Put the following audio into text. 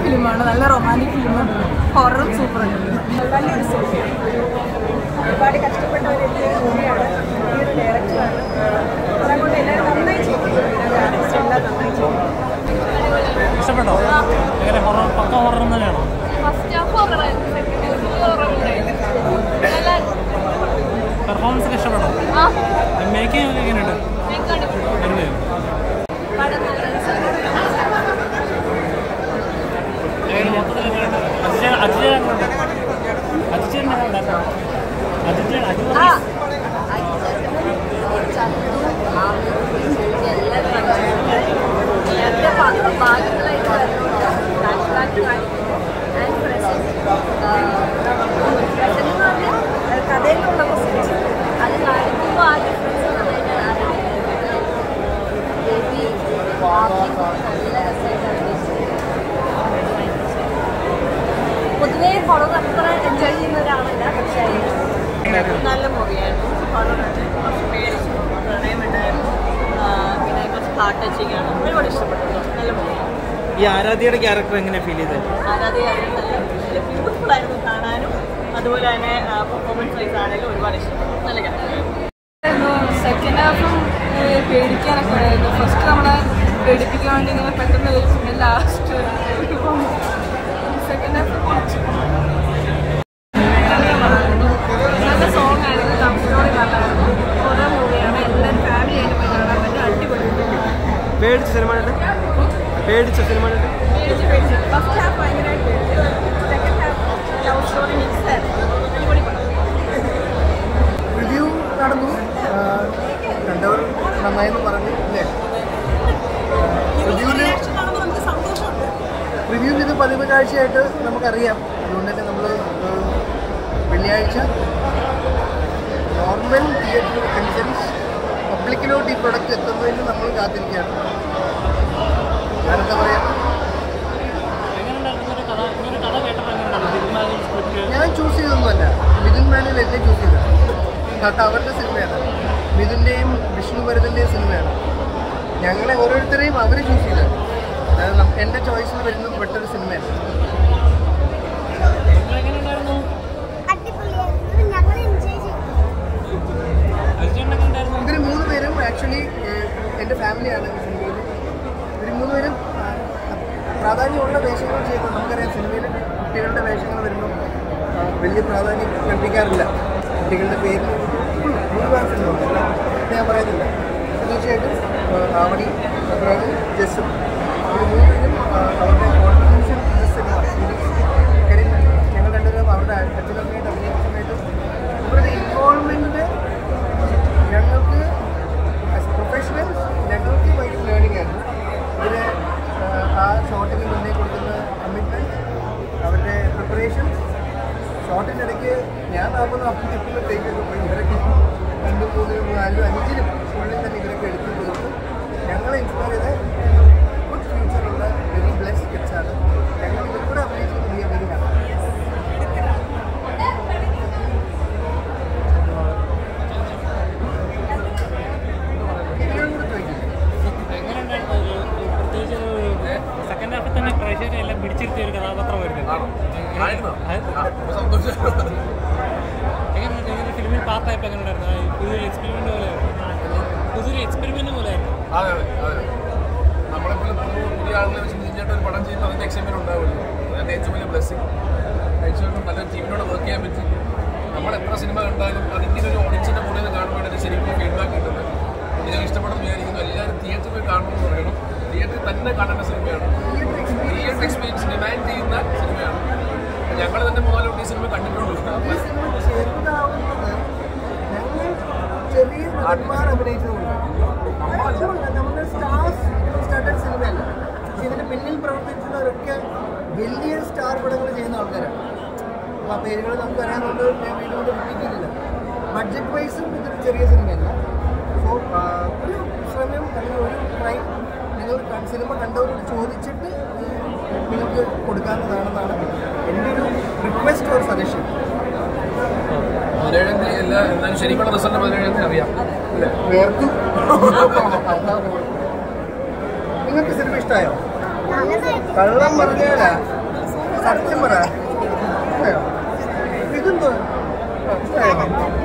ഫിലിമാണ് നല്ല റൊമാൻറ്റിക് ഫിലിമാണ് ഹൊററും സൂപ്പറാണ് നല്ലൊരു സിനിമയാണ് ഒരുപാട് കഷ്ടപ്പെട്ട ഒരു മൂവിയാണ് ഈ ഒരു ഡയറക്ടറാണ് അതുകൊണ്ട് എല്ലാവരും നന്നായി ചെയ്തിട്ടുണ്ട് ആർട്ടിസ്റ്റ് എല്ലാം നന്നായി ചെയ്തിട്ടുണ്ട് ഇഷ്ടപ്പെട്ടോ എങ്ങനെ ഹൊറർ പക്ക ഹൊറർ തന്നെയാണോ ഫസ്റ്റ് ഹാഫ് ഹൊററായിരുന്നു സെക്കൻഡ് ഹാഫ് ഹൊററുണ്ടായിരുന്നു നല്ല പെർഫോമൻസ് ഒക്കെ ഇഷ്ടപ്പെട്ടോ ആ മേക്കിംഗ് എങ്ങനെയുണ്ട് എനിക്ക് അടിപൊളി അടിപൊളിയായി. പടം നല്ല എങ്ങനെ മൊത്തത്തിൽ എങ്ങനെയുണ്ട് അജിജ അജിജ എങ്ങനെയുണ്ട് അജിജ എങ്ങനെയുണ്ട് അജിജ അജിജ ആ ചന്തു എല്ലാവരും നേരത്തെ ഭാഗങ്ങളായിട്ട് വരുന്നുണ്ട് ഫ്ലാഷ് ബാക്ക് കാണിക്കുന്നു ആൻഡ് പ്രസന്റ് പ്രസന്റ് എന്ന് പറഞ്ഞാൽ കഥയിലുള്ള പ്രസന്റ് അത് കാണിക്കുമ്പോൾ ആ ഡിഫറൻസ് നന്നായിട്ട് ബേബി നല്ല രസമായിട്ട് അഭിനയിച്ചിട്ടുണ്ട് പൊതുവേ ഹൊറർ അത്ര എൻജോയ് ചെയ്യുന്ന ഒരാളല്ല പക്ഷേ നല്ല മൂവിയായിരുന്നു ഹൊററാണ് കുറച്ച് പേടിച്ചു പ്രണയമുണ്ടായിരുന്നു ആ, പിന്നെ കുറച്ച് ഹാർട്ട് ടച്ചിങ് ആണ് ഒരുപാട് ഇഷ്ടപ്പെട്ടു നല്ല മൂവിയാണ് ഈ ആരാധ്യയുടെ ക്യാരക്ടർ എങ്ങനെ ഫീൽ ചെയ്തത് ആരാധകയായിരുന്നു നല്ല നല്ല ബ്യൂട്ടിഫുൾ ആയിരുന്നു കാണാനും അതുപോലെ തന്നെ പെർഫോമൻസ് വൈസ് ആണെങ്കിലും ഒരുപാട് ഇഷ്ടപ്പെട്ടു നല്ല ക്യാരക്ടർ സെക്കൻഡ് ഹാഫും പേടിക്കാനൊക്കെ ഉണ്ടായിരുന്നു ഫസ്റ്റ് നമ്മളെ പേടിപ്പിക്കാൻ വേണ്ടി ഇങ്ങനെ പെട്ടെന്ന് വരും പിന്നെ ലാസ്റ്റ് സെക്കൻഡ് ഹാഫ് കുറച്ച് നല്ല സോങ് ആയിരുന്നു കംഫോർട്ട് നല്ലതായിരുന്നു കുറേ മൂവിയാണ് എല്ലാവരും ഫാമിലി ആയിട്ട് പോയി കാണാൻ പറ്റും അടിപൊളി പേടിച്ച സിനിമ കണ്ടിട്ട്? പേടിച്ച സിനിമ കണ്ടിട്ട്? പേടിച്ച് പേടിച്ച് ഫസ്റ്റ് ഹാഫ് ഭയങ്കരമായിട്ട് പേടിച്ചു second half love story mix ആയിരുന്നു അടിപൊളി പടം റിവ്യൂ നടന്നു ആ, കണ്ടവർ നന്നായെന്ന് പറഞ്ഞു അല്ലേ റിവ്യൂവിൽ കാണുമ്പോൾ നമുക്ക് സന്തോഷമുണ്ട് റിവ്യൂവിൽ ഇത് പതിവ് കാഴ്ചയായിട്ട് നമുക്കറിയാം അതുകൊണ്ട് തന്നെ നമ്മൾ വെള്ളിയാഴ്ച നോർമൽ തിയേറ്റർ കണ്ടീഷൻസ് പബ്ലിക്കിലോട്ട് ഈ പ്രൊഡക്റ്റ് എത്തുന്നതിന് നമ്മൾ കാത്തിരിക്കുകയാണ് ഞാനെന്താ പറയാ എങ്ങനെയുണ്ടായിരുന്നു ഒരു കഥ ഇങ്ങനെ കഥ കേട്ടപ്പോൾ എങ്ങനെയുണ്ടായിരുന്നു തീരുമാനം സ്ക്രിപ്റ്റ് ഞാൻ ചൂസ് ചെയ്തൊന്നുമല്ല മിഥുൻ മാനുവൽ എന്നെ ചൂസ് ചെയ്തത് കാരണം അവരുടെ സിനിമയാണ് മിഥുൻ്റെയും വിഷ്ണു ഭരതൻ്റെയും സിനിമയാണ് ഞങ്ങളെ ഓരോരുത്തരെയും അവർ ചൂസ് ചെയ്തത് അതായത് നം- എൻ്റെ ചോയ്സിൽ വരുന്ന പെട്ടൊരു സിനിമയാണ് എങ്ങനെയുണ്ടായിരുന്നു അടിപൊളിയായിരുന്നു ഞങ്ങൾ എൻജോയ് ചെയ്തു അജിജ എങ്ങനെയുണ്ടായിരുന്നു ഇവർ മൂന്ന് പേരും ആക്ച്വലി എൻ്റെ ഫാമിലിയാണ് ഈ സിനിമയിൽ ഇവർ മൂന്ന് പേരും ആ, പ്രാധാന്യമുള്ള വേഷങ്ങൾ ചെയ്യുന്നത് നമുക്കറിയാം സിനിമയിൽ കുട്ടികളുടെ വേഷങ്ങൾ വരുമ്പോൾ ആ, വലിയ പ്രാധാന്യം കൽപ്പിക്കാറില്ല കുട്ടികളുടെ പേരിൽ ഭൂരിഭാഗം സിനിമ ഞാൻ പറയുന്നില്ല തീർച്ചയായിട്ടും ആ, ആവണി അബ്രാഹും ജസ്സും ഇവർ മൂന്ന് പേരും ആ, അവരുടെ കോൺട്രിബ്യൂഷൻ സിനിമ സീരീസ് കാര്യം ഞങ്ങൾ രണ്ടുപേരും അവരുടെ അച്ഛനമ്മയായിട്ട് അഭിനയിച്ച സമയത്ത് ഇവരുടെ ഇൻവോൾവ്മെൻറ്റ് ഞങ്ങൾക്ക് ആസ് പ്രൊഫഷണൽസ് ഞങ്ങൾക്ക് ഭയങ്കര ലേണിംഗ് ആണ് ഇവര് ആഹ്, ആ ഷോട്ടിന് മുന്നേ കൊടുക്കുന്ന കമ്മിറ്റ്മെൻറ്റ് അവരുടെ പ്രിപ്പറേഷൻ ഷോട്ടിനിടയ്ക്ക് ഞാൻ നാൽപ്പത് അപ്പുറത്തേക്കൊക്കെ പോയി ഇവരൊക്കെ രണ്ടും മൂന്നിനും നാലും അഞ്ചിനും ഉള്ളിൽ തന്നെ ഇവരൊക്കെ എടുത്തു കൊടുത്ത് ഞങ്ങളെ ഇൻസ്പയർ ചെയ്ത് ഗുഡ് ഫ്യൂച്ചറുള്ള വെരി ബ്ലെസ് കിഡ്സാണ് ഞങ്ങൾ ഇവർ കൂടെ അഭിനയിച്ചത് വി വെരി ഹാപ്പി ഇവരോട് കൂടെ ചോദിക്കും എങ്ങനെയുണ്ടായിരുന്നു ഒരു ഒരു പ്രത്യേകിച്ച് ഒരു സെക്കൻഡ് ഹാഫിൽ തന്നെ പ്രേക്ഷകരെ എല്ലാം പിടിച്ചിരുത്തിയ ഒരു കഥാപാത്രമായിരുന്നു എങ്ങനെയുണ്ട് ഇങ്ങനെ ഫിലിമിൽ പാർട്ടായപ്പോൾ എങ്ങനെയുണ്ടായിരുന്നു ആ പുതിയൊരു എക്സ്പെരിമെന്റ് പോലെ പുതിയൊരു എക്സ്പെരിമെന്റ് പോലെയായിരുന്നു അതെ അതെ അതെ നമ്മളെപ്പോലും പുതിയ പുതിയ ആളുകളെ വെച്ച് നീഞ്ഞിട്ട് ഒരു പടം ചെയ്യുമ്പോൾ അതിൻ്റെ എക്സൈറ്റ്മെന്റ് ഉണ്ടാവുമല്ലോ അതിൻ്റെ ഏറ്റവും വലിയ ബ്ലെസ്സിങ് കഴിച്ചുകൊണ്ടും നല്ല ടീമിനോട് വർക്ക് ചെയ്യാൻ പറ്റി നമ്മൾ എത്ര സിനിമ കണ്ടാലും അതിങ്ങനെ ഒരു ഓഡിയൻസിൻ്റെ കൂടെ നിന്ന് കാണുമ്പോഴാണ് ശരിക്കും ഫീഡ്ബാക്ക് കിട്ടുന്നത് ഇത് ഞാൻ ഇഷ്ടപ്പെടുന്നു വിചാരിക്കുന്നു എല്ലാവരും തിയേറ്ററിൽ പോയി കാണണമെന്ന് പറയണം തിയേറ്ററിൽ തന്നെ കാണേണ്ട സിനിമയാണ് തിയേറ്റർ എക്സ്പീരിയൻസ് ഡിമാൻഡ് ചെയ്യുന്ന സിനിമയാണ് ഞങ്ങൾ തന്നെ മൂന്നാലോട്ട് ഈ സിനിമ കണ്ടിട്ടുള്ളൂ ഈ സിനിമ ചെറുതാവുന്നത് ഞങ്ങൾ ചെറിയ നടന്മാർ അഭിനയിച്ചതുകൊണ്ട് നമ്മളല്ല നമ്മുടെ സ്റ്റാർസ് സ്റ്റാർട്ടഡ് സിനിമയല്ല പക്ഷെ ഇതിന്റെ പിന്നിൽ പ്രവർത്തിക്കുന്നവരൊക്കെ വലിയ സ്റ്റാർ പടങ്ങൾ ചെയ്യുന്ന ആൾക്കാരാണ് അപ്പോൾ ആ പേരുകൾ നമുക്ക് അറിയാവുന്നതുകൊണ്ട് ഞാൻ വീണ്ടും കൊണ്ട് റിപ്പീറ്റ് ചെയ്തില്ല ബഡ്ജറ്റ് വൈസും ഇതൊരു ചെറിയ സിനിമയല്ല സോ ഒരു ശ്രമം അല്ലെങ്കിൽ ഒരു ട്രൈം നിങ്ങൾ ക- സിനിമ കണ്ടവരോട് ചോദിച്ചിട്ട് നിങ്ങൾക്ക് കൊടുക്കാവുന്നതാണെന്നാണ് എൻ്റെ ഒരു റിക്വസ്റ്റ് ഓർ സജഷൻ പതിനേഴാം തീയതി എല്ലാ എന്നാലും ശരിക്കുള്ള റിസൾട്ട് പതിനേഴാം തീയതി അറിയാം അല്ലേ വേർത്തു നിങ്ങൾക്ക് സിനിമ ഇഷ്ടമായോ നല്ലതായിട്ട് കള്ളം പറഞ്ഞാലാ സത്യം പറ ഇതെന്തോ